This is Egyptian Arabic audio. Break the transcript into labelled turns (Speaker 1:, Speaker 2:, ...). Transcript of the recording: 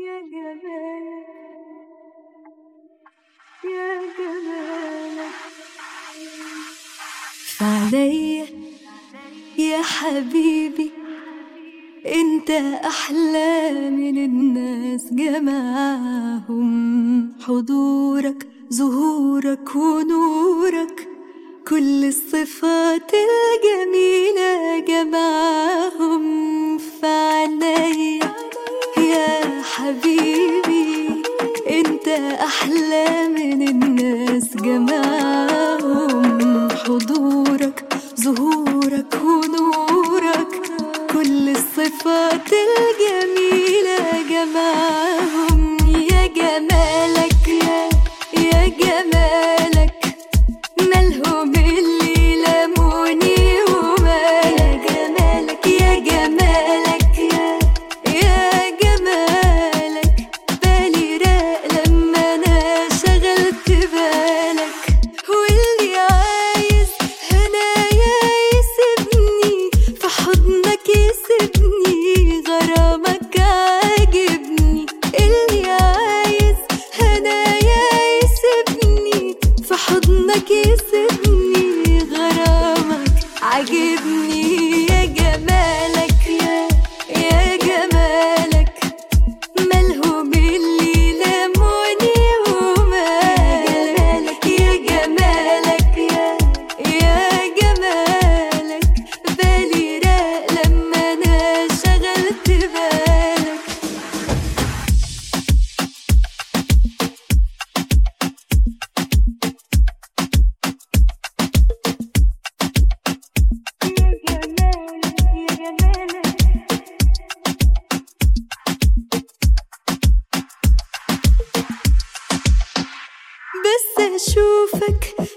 Speaker 1: يا جمالك يا جمالك فعليا يا حبيبي انت احلى من الناس جمعهم حضورك ظهورك ونورك كل الصفات الجميلة جمعهم فعليا يا حبيبي انت احلى من الناس جمعهم حضورك ظهورك ونورك كل الصفات الجميلة جمعهم يا جمالك يا يا جمالك مالهم اللي لموني وما يا جمالك يا جمالك يا يا جمالك بالي راق لما انا شغلت بالك واللي عايز هنايا يسيبني في حضنك يسيبني غرامك عاجبني اللي عايز هنايا يسيبني في حضنك يسيبني غرامك عاجبني يا جمالك يا يا جمالك مالهم اللي لموني وما جمالك يا جمالك يا يا جمالك بالي راق لما انا شغلت بالك يا جمالك يا جمالك بس اشوفك